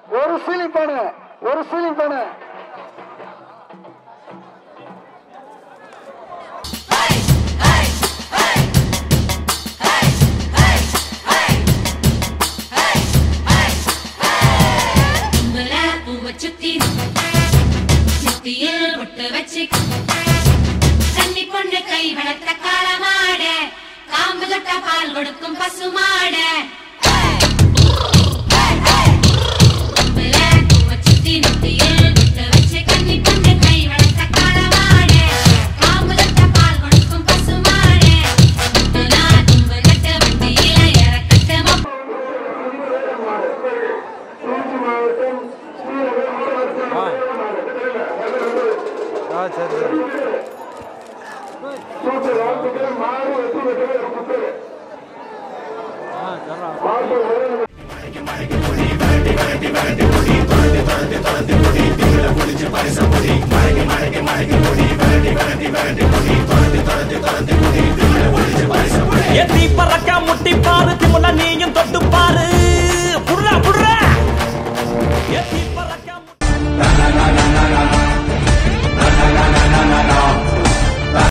ஒரு சீலிங் பானை ஒரு சீலிங் பானை கும்பல பூவ சுத்தி சுத்தியில் முட்டு வச்சு கன்னி பொண்ணு கை வளர்த்த காளமாட காம்பு தொட்ட பால் கொடுக்கும் பசுமாட கும்பல பூவ சுத்தி நெத்தியில் முட்டு வச்சு கன்னி பொண்ணு கை வளர்த்த காளமாட காம்பு தொட்ட பால் கொடுக்கும் பசுமாட கும்பலா தும்பு கட்டு வண்டியில இறக்கட்டு மொப்ப ஆ சரி சரி ஆ சொல்கிறேன் எத்தி பறக்க முட்டி பாரு திமுல நீயும் தொட்டு பாரு புடுறா புடுறா எத்தி